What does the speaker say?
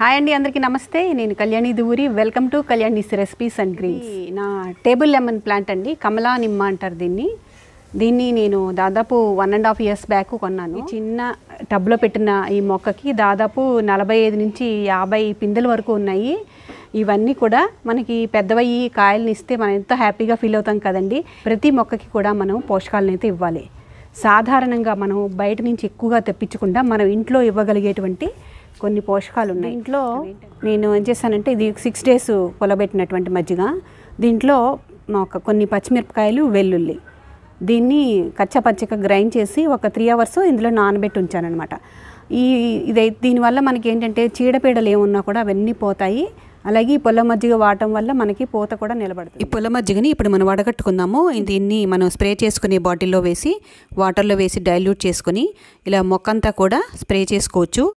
hi అండి అందరికీ నమస్తే నేను Kalyani Duvvuri welcome to Kalyani's recipes and greens నా టేబుల్ లెమన్ ప్లాంట్ అండి కమలా నిమ్మ అంటారు దీన్ని దీన్ని నేను దాదాపు one and half years back కొన్నాను ఈ చిన్న టబ్లో పెట్టిన ఈ మొక్కకి దాదాపు నలభై ఐదు నుంచి యాభై పిందెల వరకు ఉన్నాయి ఇవన్నీ కూడా మనకి పెద్దవయ్యి కాయల్ని ఇస్తే మనం ఎంతో హ్యాపీగా ఫీల్ అవుతాం కదండి ప్రతి మొక్కకి కూడా మనం పోషకాలను అయితే ఇవ్వాలి సాధారణంగా మనం బయట నుంచి ఎక్కువగా తెప్పించకుండా మనం ఇంట్లో ఇవ్వగలిగేటువంటి కొన్ని పోషకాలు ఉన్నాయి ఇంట్లో నేను ఏం చేశానంటే ఇది సిక్స్ డేస్ పొలబెట్టినటువంటి మజ్జిగ దీంట్లో ఒక కొన్ని పచ్చిమిరపకాయలు వెల్లుల్లి దీన్ని కచ్చపచ్చగా గ్రైండ్ చేసి ఒక త్రీ అవర్స్ ఇందులో నానబెట్టి ఉంచానమాట ఈ ఇదై దీనివల్ల మనకి ఏంటంటే చీడపీడలు ఏమున్నా కూడా అవన్నీ పోతాయి అలాగే ఈ పొల మజ్జిగ వాడటం వల్ల మనకి పూత కూడా నిలబడుతుంది ఈ పొల మజ్జిగని ఇప్పుడు మనం వడగట్టుకుందాము దీన్ని మనం స్ప్రే చేసుకునే బాటిల్లో వేసి వాటర్లో వేసి డైల్యూట్ చేసుకుని ఇలా మొక్కంతా కూడా స్ప్రే చేసుకోవచ్చు